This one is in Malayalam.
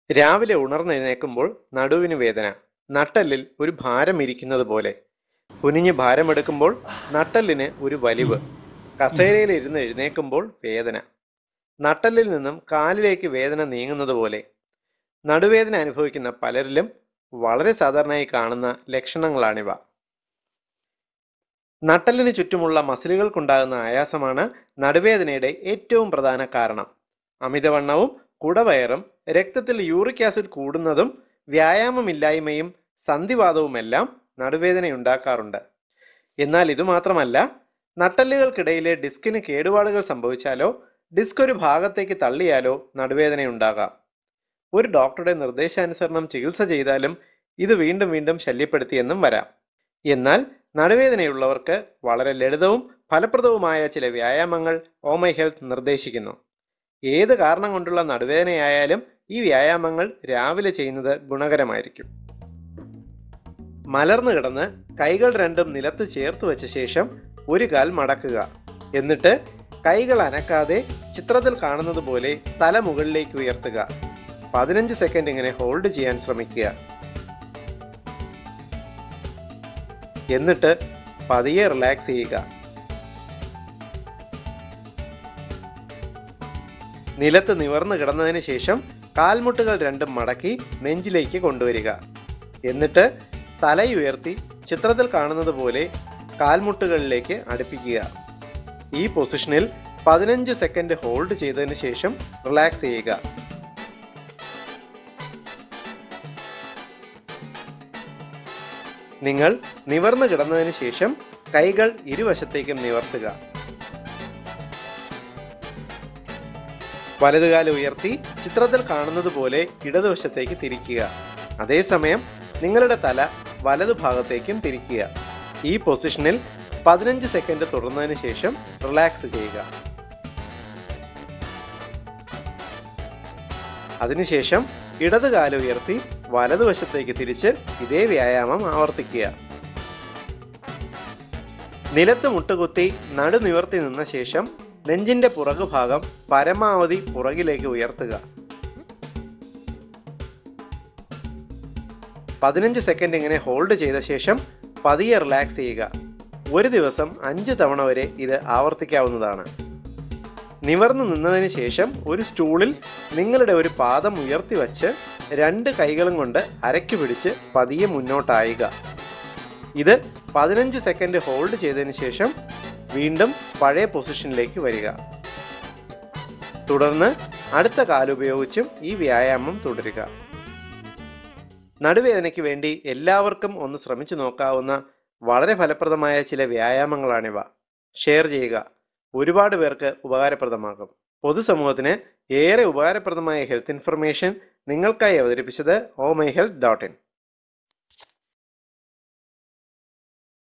രാവിലെ ഉണർന്നെഴുന്നേൽക്കുമ്പോൾ നടുവിന് വേദന നട്ടെല്ലിൽ ഒരു ഭാരം ഇരിക്കുന്നത് പോലെ കുനിഞ്ഞ് ഭാരമെടുക്കുമ്പോൾ നട്ടെല്ലിന് ഒരു വലിവ് കസേരയിൽ ഇരുന്ന് എഴുന്നേൽക്കുമ്പോൾ വേദന നട്ടെല്ലിൽ നിന്നും കാലിലേക്ക് വേദന നീങ്ങുന്നത് പോലെ നടുവേദന അനുഭവിക്കുന്ന പലരിലും വളരെ സാധാരണയായി കാണുന്ന ലക്ഷണങ്ങളാണിവ നട്ടെല്ലിന് ചുറ്റുമുള്ള മസിലുകൾക്കുണ്ടാകുന്ന ആയാസമാണ് നടുവേദനയുടെ ഏറ്റവും പ്രധാന കാരണം അമിതവണ്ണവും കുടവയറും രക്തത്തിൽ യൂറിക് ആസിഡ് കൂടുന്നതും വ്യായാമമില്ലായ്മയും സന്ധിവാദവുമെല്ലാം നടുവേദനയുണ്ടാക്കാറുണ്ട് എന്നാൽ ഇതുമാത്രമല്ല നട്ടെല്ലുകൾക്കിടയിലെ ഡിസ്കിന് കേടുപാടുകൾ സംഭവിച്ചാലോ ഡിസ്ക് ഒരു ഭാഗത്തേക്ക് തള്ളിയാലോ നടുവേദനയുണ്ടാകാം ഒരു ഡോക്ടറുടെ നിർദ്ദേശാനുസരണം ചികിത്സ ചെയ്താലും ഇത് വീണ്ടും വീണ്ടും ശല്യപ്പെടുത്തിയെന്നും വരാം എന്നാൽ നടുവേദനയുള്ളവർക്ക് വളരെ ലളിതവും ഫലപ്രദവുമായ ചില വ്യായാമങ്ങൾ ഓമൈ ഹെൽത്ത് നിർദ്ദേശിക്കുന്നു ഏത് കാരണം കൊണ്ടുള്ള നടുവേദനയായാലും ഈ വ്യായാമങ്ങൾ രാവിലെ ചെയ്യുന്നത് ഗുണകരമായിരിക്കും മലർന്നു കിടന്ന് കൈകൾ രണ്ടും നിലത്ത് ചേർത്ത് വെച്ച ശേഷം ഒരു കാൽ മടക്കുക എന്നിട്ട് കൈകൾ അനക്കാതെ ചിത്രത്തിൽ കാണുന്നത് പോലെ തല മുകളിലേക്ക് ഉയർത്തുക പതിനഞ്ച് സെക്കൻഡ് ഇങ്ങനെ ഹോൾഡ് ചെയ്യാൻ ശ്രമിക്കുക എന്നിട്ട് പതിയെ റിലാക്സ് ചെയ്യുക നിലത്ത് നിവർന്നു കിടന്നതിന് ശേഷം കാൽമുട്ടുകൾ രണ്ടും മടക്കി നെഞ്ചിലേക്ക് കൊണ്ടുവരിക എന്നിട്ട് തലയുയർത്തി ചിത്രത്തിൽ കാണുന്നത് പോലെ കാൽമുട്ടുകളിലേക്ക് അടുപ്പിക്കുക ഈ പൊസിഷനിൽ പതിനഞ്ച് സെക്കൻഡ് ഹോൾഡ് ചെയ്തതിന് ശേഷം റിലാക്സ് ചെയ്യുക നിങ്ങൾ നിവർന്നു കിടന്നതിന് ശേഷം കൈകൾ ഇരുവശത്തേക്കും നിവർത്തുക വലതുകാല ഉയർത്തി ചിത്രത്തിൽ കാണുന്നത് പോലെ ഇടതുവശത്തേക്ക് തിരിക്കുക അതേസമയം നിങ്ങളുടെ തല വലതുഭാഗത്തേക്കും തിരിക്കുക ഈ പൊസിഷനിൽ പതിനഞ്ച് സെക്കൻഡ് തുടർന്നതിന് ശേഷം റിലാക്സ് ചെയ്യുക അതിനുശേഷം ഇടത് കാല ഉയർത്തി വലതുവശത്തേക്ക് തിരിച്ച് ഇതേ വ്യായാമം ആവർത്തിക്കുക നിലത്ത് മുട്ടുകുത്തി നടു നിവർത്തി നിന്ന ശേഷം നെഞ്ചിന്റെ പുറകുഭാഗം പരമാവധി പുറകിലേക്ക് ഉയർത്തുക പതിനഞ്ച് സെക്കൻഡ് ഇങ്ങനെ ഹോൾഡ് ചെയ്ത ശേഷം പതിയെ റിലാക്സ് ചെയ്യുക ഒരു ദിവസം അഞ്ച് തവണ വരെ ഇത് ആവർത്തിക്കാവുന്നതാണ് നിവർന്നു നിന്നതിന് ശേഷം ഒരു സ്റ്റൂളിൽ നിങ്ങളുടെ ഒരു പാദം ഉയർത്തി വച്ച് രണ്ട് കൈകളും കൊണ്ട് അരയ്ക്ക് പിടിച്ച് പതിയെ മുന്നോട്ടായുക ഇത് പതിനഞ്ച് സെക്കൻഡ് ഹോൾഡ് ചെയ്തതിന് ശേഷം വീണ്ടും പഴയ പൊസിഷനിലേക്ക് വരിക തുടർന്ന് അടുത്ത കാലുപയോഗിച്ചും ഈ വ്യായാമം തുടരുക നടുവേദനയ്ക്ക് വേണ്ടി എല്ലാവർക്കും ഒന്ന് ശ്രമിച്ചു നോക്കാവുന്ന വളരെ ഫലപ്രദമായ ചില വ്യായാമങ്ങളാണിവ ഷെയർ ചെയ്യുക ഒരുപാട് പേർക്ക് ഉപകാരപ്രദമാകും പൊതുസമൂഹത്തിന് ഏറെ ഉപകാരപ്രദമായ ഹെൽത്ത് ഇൻഫർമേഷൻ നിങ്ങൾക്കായി അവതരിപ്പിച്ചത് oh my health dot in